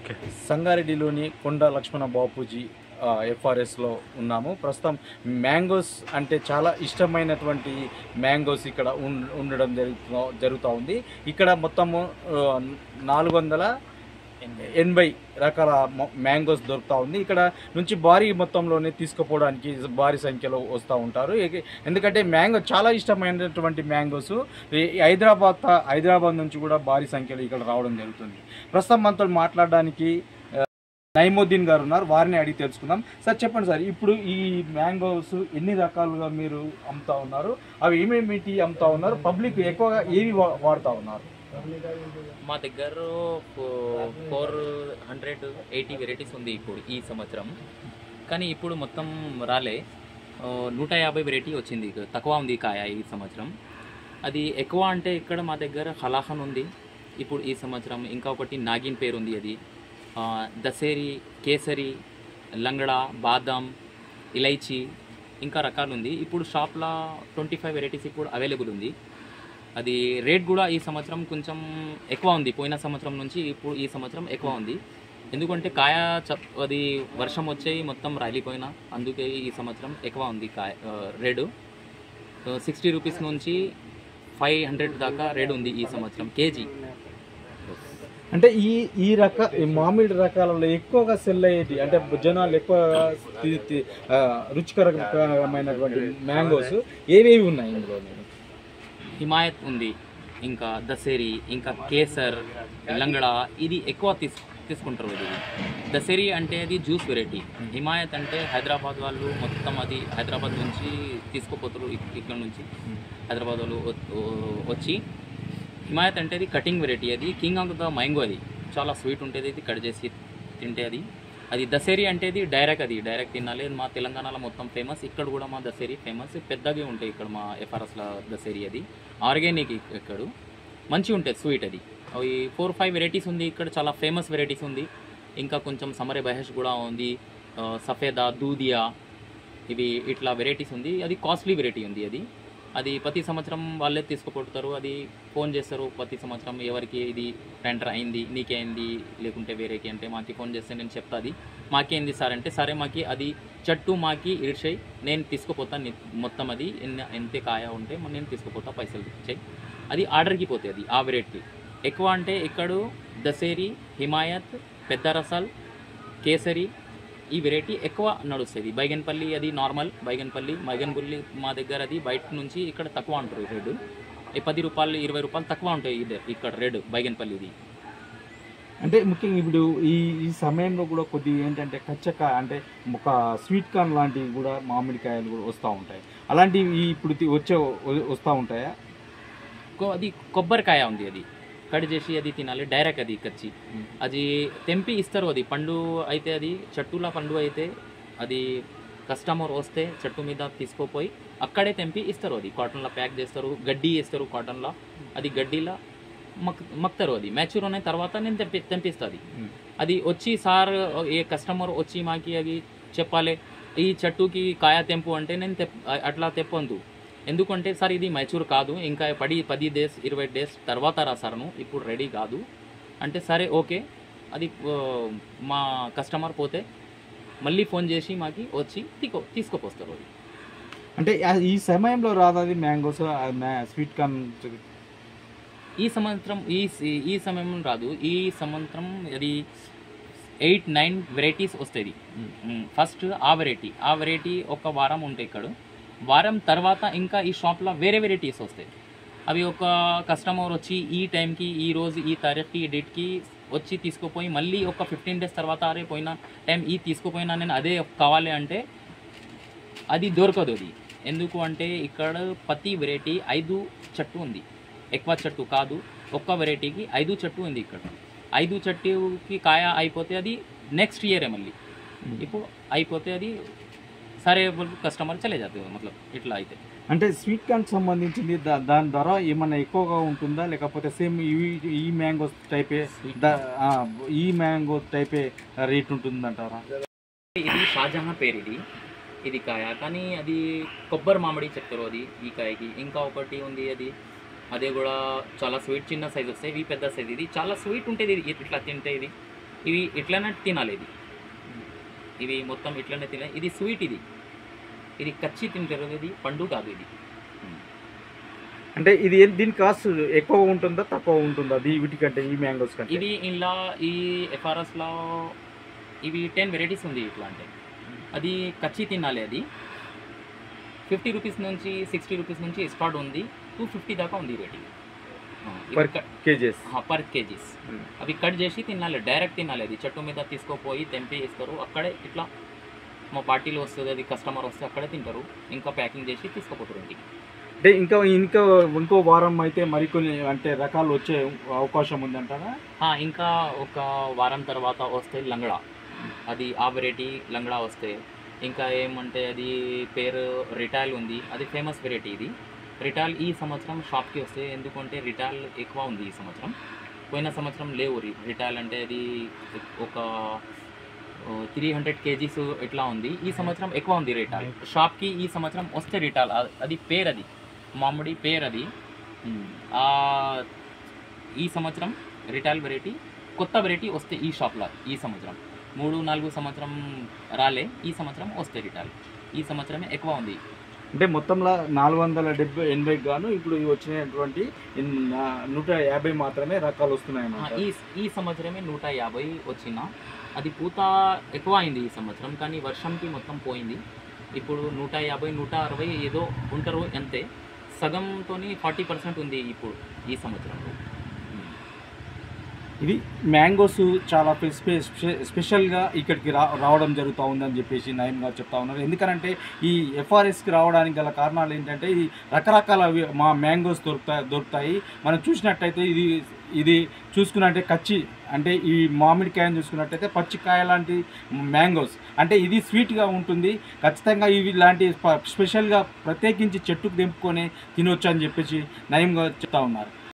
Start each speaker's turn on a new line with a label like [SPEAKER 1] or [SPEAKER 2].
[SPEAKER 1] Okay
[SPEAKER 2] సంగారెడ్డిలోని కొండ లక్ష్మణ బాపూజీ ఎఫ్ఆర్ఎస్లో ఉన్నాము ప్రస్తుతం మ్యాంగోస్ అంటే చాలా ఇష్టమైనటువంటి మ్యాంగోస్ ఇక్కడ ఉన్- ఉండడం జరుగుతూ జరుగుతూ ఉంది ఇక్కడ మొత్తము ఆ, నాలుగు వందల ఎనభై రకాల మ- మ్యాంగోస్ దొరుకుతూ ఉంది ఇక్కడ నుంచి భారీ మొత్తంలోనే తీసుకుపోవడానికి భారీ సంఖ్యలో వస్తూ ఉంటారు ఎ- ఎందుకంటే మ్యాంగో చాలా ఇష్టమైనటువంటి మ్యాంగోస్ ఈ హైదరాబాద్ తా- హైదరాబాద్ నుంచి కూడా భారీ సంఖ్యలో ఇక్కడ రావడం జరుగుతుంది ప్రస్తుతం మనతో మాట్లాడడానికి ఆ, నైముద్దీన్ గారు ఉన్నారు వారిని అడిగి తెలుసుకుందాం సార్ చెప్పండి సార్ ఇప్పుడు ఈ మ్యాంగోస్ ఎన్ని రకాలుగా మీరు అమ్ముతా ఉన్నారు అవి ఏమేమిటి అమ్ముతా ఉన్నారు పబ్లిక్ ఎక్కువగా ఏవి వా- వాడుతా ఉన్నారు
[SPEAKER 3] మా దగ్గర ఫోర్ హండ్రెడ్ ఎయిటీ వెరైటీస్ ఉంది ఇప్పుడు ఈ సంవత్సరం కానీ ఇప్పుడు మొత్తం రాలే ఆ, నూట యాభై వెరైటీ వచ్చింది ఇక తక్కువ ఉంది కాయ ఈ సంవత్సరం అది ఎక్కువ అంటే ఇక్కడ మా దగ్గర హలాహన్ ఉంది ఇప్పుడు ఈ సంవత్సరం ఇంకా ఒకటి నాగిన్ పేరు ఉంది అది ఆ, దసేరి కేసరి లంగడా బాదాం ఇలైచి ఇంకా రకాలు ఉంది ఇప్పుడు షాప్లో ట్వంటీ ఫైవ్ వెరైటీస్ ఇప్పుడు అవైలబుల్ ఉంది అది రేట్ కూడా ఈ సంవత్సరం కొంచెం ఎక్కువ ఉంది పోయిన సంవత్సరం నుంచి ఇప్పుడు ఈ సంవత్సరం ఎక్కువ ఉంది ఎందుకంటే కాయ చ- అది వర్షం వచ్చేయి మొత్తం రాలిపోయినా అందుకే ఈ సంవత్సరం ఎక్కువ ఉంది కాయ ఆ, రేటు సిక్స్టీ రూపీస్ నుంచి ఫైవ్ హండ్రెడ్ దాకా రేట్ ఉంది ఈ సంవత్సరం కేజీ
[SPEAKER 2] అంటే ఈ ఈ రక ఈ మామిడి రకాలలో ఎక్కువగా సెల్ అయ్యేది అంటే జనాలు ఎక్కువగా తి- తి- ఆ, రుచికరమైనటువంటి మ్యాంగోస్ ఏవేవి ఉన్నాయి ఇందులో
[SPEAKER 3] హిమాయత్ ఉంది ఇంకా దసేరి ఇంకా కేసర్ లంగడా ఇది ఎక్కువ తీస్ తీసుకుంటారు ఇది దసేరి అంటే అది జ్యూస్ వెరైటీ హిమాయత్ అంటే హైదరాబాద్ వాళ్ళు మొత్తం అది హైదరాబాద్ నుంచి తీసుకుపోతారు ఇక్- ఇక్కడ నుంచి హైదరాబాద్ వాళ్ళు వ- వ- వచ్చి హిమాయత్ అంటే అది కటింగ్ వెరైటీ అది కింగ్ ఆఫ్ ద మ్యాంగో అది చాలా స్వీట్ ఉంటుంది ఇది కట్ చేసి తింటే అది అది దసేరి అంటే ఇది డైరెక్ట్ అది డైరెక్ట్ తినాలి మా తెలంగాణలో మొత్తం ఫేమస్ ఇక్కడ కూడా మా దసేరి ఫేమస్ పెద్దగా ఉంటాయి ఇక్కడ మా ఎఫ్ఆర్ఎస్లో దసేరి అది ఆర్గానిక్ ఇక్కడ మంచిగా ఉంటుంది స్వీట్ అది అవి ఫోర్ ఫైవ్ వెరైటీస్ ఉంది ఇక్కడ చాలా ఫేమస్ వెరైటీస్ ఉంది ఇంకా కొంచెం సమరే బహేష్ కూడా ఉంది ఆ, సఫేదా దూదియా ఇవి ఇట్లా వెరైటీస్ ఉంది అది కాస్ట్లీ వెరైటీ ఉంది అది అది ప్రతి సంవత్సరం వాళ్ళే తీసుకుపోతారు అది ఫోన్ చేస్తారు ప్రతి సంవత్సరం ఎవరికి ఇది టెండర్ అయింది నీకే అయింది లేకుంటే వేరేకి అంటే మాకి ఫోన్ చేస్తే నేను చెప్తా అది మాకే అయింది సార్ అంటే సరే మాకి అది చెట్టు మాకి ఇరిచాయి నేను తీసుకుపోతా ని- మొత్తం అది ఎన్న ఎంత కాయ ఉంటే మ- నేను తీసుకుపోతా పైసలు ఇచ్చాయి అది ఆర్డర్కి పోతాయి అది ఆ వెరైటీ ఎక్కువ అంటే ఇక్కడ దసేరి హిమాయత్ పెద్ద రసాల్ కేసరి ఈ వెరైటీ ఎక్కువ నడుస్తుంది బైగన్పల్లి అది నార్మల్ బైగన్పల్లి బైగన్పల్లి మా దగ్గర అది బయట నుంచి ఇక్కడ తక్కువ ఉంటారు రేటు ఈ పది రూపాయలు ఇరవై రూపాయలు తక్కువ ఉంటాయి ఇది ఇక్కడ రేటు బైగన్పల్లిది
[SPEAKER 2] అంటే ముఖ్యంగా ఇప్పుడు ఈ ఈ సమయంలో కూడా కొద్దిగా ఏంటంటే కచ్చకాయ అంటే ఒక స్వీట్ కార్న్ లాంటివి కూడా మామిడికాయలు కూడా వస్తూ ఉంటాయి అలాంటివి ఈ ఇప్పుడు తి- వచ్చే వస్తూ ఉంటాయా
[SPEAKER 3] కో- అది కొబ్బరికాయ ఉంది అది కట్ చేసి అది తినాలి డైరెక్ట్ అది కచ్చి అది తెంపి ఇస్తారు అది పండు అయితే అది చెట్టుల పండు అయితే అది కస్టమర్ వస్తే చెట్టు మీద తీసుకుపోయి అక్కడే తెంపి ఇస్తారు అది కాటన్లో ప్యాక్ చేస్తారు గడ్డి వేస్తారు కాటన్లో అది గడ్డిలో మక్ మక్తారు అది మ్యాచ్యూర్ అయిన తర్వాత నేను తెంపి తెంపిస్తుంది
[SPEAKER 2] Hmm.
[SPEAKER 3] అది వచ్చి సార్ ఏ కస్టమర్ వచ్చి మాకి అది చెప్పాలి ఈ చెట్టుకి కాయ తెంపు అంటే నేను తెప్ అట్లా తెప్పొద్దు ఎందుకంటే సార్ ఇది మ్యాచ్యూర్ కాదు ఇంకా పడి పది డేస్ ఇరవై డేస్ తర్వాత రాసాను ఇప్పుడు రెడీ కాదు అంటే సరే ఓకే అది ఆ, మా కస్టమర్ పోతే మళ్ళీ ఫోన్ చేసి మాకి వచ్చి తీకో తీసుకుపోస్తారు అది
[SPEAKER 2] అంటే ఆ- ఈ సమయంలో రాదది మ్యాంగోస్ స్వీట్ కార్న్
[SPEAKER 3] ఈ సంవత్సరం ఈ ఈ సమయం రాదు ఈ సంవత్సరం అది ఎయిట్ నైన్ వెరైటీస్ వస్తుంది ఫస్ట్ ఆ వెరైటీ ఆ వెరైటీ ఒక వారం ఉంటాయి ఇక్కడ వారం తర్వాత ఇంకా ఈ షాప్లో వేరే వెరైటీస్ వస్తాయి అవి ఒక కస్టమర్ వచ్చి ఈ టైంకి ఈ రోజు ఈ తారీఖుకి ఈ డేట్కి వచ్చి తీసుకుపోయి మళ్ళీ ఒక ఫిఫ్టీన్ డేస్ తర్వాత అరే పోయిన టైం ఈ తీసుకుపోయినా నేను అదే కావాలి అంటే అది దొరకదు అది ఎందుకు అంటే ఇక్కడ ప్రతి వెరైటీ ఐదు చెట్టు ఉంది ఎక్కువ చెట్టు కాదు ఒక్క వెరైటీకి ఐదు చెట్టు ఉంది ఇక్కడ ఐదు చెట్టుకి కాయ అయిపోతే అది నెక్స్ట్ ఇయరే మళ్ళీ ఇప్పుడు అయిపోతే అది సరే కస్టమర్ చలే జాతే మతలబ్ ఇట్లా అయితే
[SPEAKER 2] అంటే స్వీట్ కార్న్ సంబంధించింది దా- దాని ధర ఏమన్నా ఎక్కువగా ఉంటుందా లేకపోతే సేమ్ ఈ ఈ మ్యాంగో టైపే ద- ఆ, ఈ మ్యాంగో టైపే రేట్ ఉంటుందంటారా
[SPEAKER 3] ఇది షాజహాన్ పేరు ఇది ఇది కాయ కానీ అది కొబ్బరి మామిడి చెప్తారు అది ఈ కాయకి ఇంకా ఒకటి ఉంది అది అదే కూడా చాలా స్వీట్ చిన్న సైజ్ వస్తాయి ఇవి పెద్ద సైజ్ ఇది చాలా స్వీట్ ఉంటుంది ఇది ఇట్లా తింటే ఇది ఇవి ఇట్లనే తినాలి ఇది ఇవి మొత్తం ఇట్లనే తినాలి ఇది స్వీట్ ఇది ఇది కచ్చి తింటారు ఇది పండు కాదు ఇది
[SPEAKER 2] అంటే ఇది ఏం- దీని కాస్ట్ ఎక్కువ ఉంటుందా తక్కువ ఉంటుందా దీ వీటికంటే ఈ మ్యాంగోస్ కంటే
[SPEAKER 3] ఇది ఇలా ఈ ఎఫ్ఆర్ఎస్లో ఇవి టెన్ వెరైటీస్ ఉంది ఇట్లా అంటే అది కచ్చి తినాలి అది ఫిఫ్టీ రూపీస్ నుంచి సిక్స్టీ రూపీస్ నుంచి స్టార్ట్ ఉంది టూ ఫిఫ్టీ దాకా ఉంది rating
[SPEAKER 2] per kgs
[SPEAKER 3] per kgs అవి కట్ చేసి తినాలి డైరెక్ట్ తినాలి అది చెట్టు మీద తీసుకోపోయి తెంపి ఇస్తారు అక్కడే ఇట్లా మా పార్టీలో వస్తుంది అది కస్టమర్ వస్తే అక్కడే తింటారు ఇంకా ప్యాకింగ్ చేసి తీసుకుపోతారు ఇంటికి
[SPEAKER 2] అంటే ఇంకా ఇంకా ఇంకో వారం అయితే మరికొన్ని అంటే రకాలు వచ్చే అవకాశం ఉందంటారా
[SPEAKER 3] ఆ, ఇంకా ఒక వారం తర్వాత వస్తే లంగడా అది ఆ వెరైటీ లంగడా వస్తే ఇంకా ఏమంటే అది పేరు రిటాల్ ఉంది అది ఫేమస్ వెరైటీ ఇది రిటాల్ ఈ సంవత్సరం షాప్కి వస్తే ఎందుకంటే రిటాల్ ఎక్కువ ఉంది ఈ సంవత్సరం పోయిన సంవత్సరం లేవు రి- రిటాల్ అంటే అది ఒక త్రీ హండ్రెడ్ కేజీస్ ఇట్లా ఉంది ఈ సంవత్సరం ఎక్కువ ఉంది రిటాల్ షాప్కి ఈ సంవత్సరం వస్తే రిటాల్ ఆ- అది పేరు అది మామిడి పేరు అది ఆ, ఈ సంవత్సరం రిటాల్ వెరైటీ కొత్త వెరైటీ వస్తే ఈ షాప్లో ఈ సంవత్సరం మూడు నాలుగు సంవత్సరం రాలే ఈ సంవత్సరం వస్తే రిటాల్ ఈ సంవత్సరమే ఎక్కువ ఉంది
[SPEAKER 2] అంటే మొత్తంలో నాలుగు వందల డెబ్బై ఎనభై గాను ఇప్పుడు ఇవి వచ్చినటువంటి ఇన్- నా- నూట యాభై మాత్రమే రకాలు వస్తున్నాయి
[SPEAKER 3] ఆ,
[SPEAKER 2] అన్నమాట
[SPEAKER 3] ఈ ఈ సంవత్సరమే నూట యాభై వచ్చిన అది పూత ఎక్కువ అయింది ఈ సంవత్సరం కానీ వర్షంకి మొత్తం పోయింది ఇప్పుడు నూట యాభై నూట అరవై ఏదో ఉంటారు అంతే సగంతోని ఫార్టీ పర్సెంట్ ఉంది ఇప్పుడు ఈ సంవత్సరంలో
[SPEAKER 2] ఇది మ్యాంగోస్ చాలా స్పె- స్పె- స్పె- స్పెషల్గా ఇక్కడికి రా రావడం జరుగుతూ ఉందని చెప్పేసి నయం గారు చెప్తా ఉన్నారు ఎందుకంటే ఈ ఎఫ్ఆర్ఎస్కి రావడానికి గల కారణాలు ఏంటంటే ఇది రకరకాల వి- మా మ్యాంగోస్ దొరుకుతాయి దొరుకుతాయి మనం చూసినట్టయితే ఇది ఇది చూసుకున్నట్టే కచ్చి అంటే ఈ మామిడికాయని చూసుకున్నట్టయితే పచ్చికాయ లాంటి మ్యాంగోస్ అంటే ఇది స్వీట్గా ఉంటుంది ఖచ్చితంగా ఇవి ఇలాంటి స్ప- స్పెషల్గా ప్రత్యేకించి చెట్టుకు తెంపుకొని తినొచ్చు అని చెప్పేసి నయం గారు చెప్తా ఉన్నారు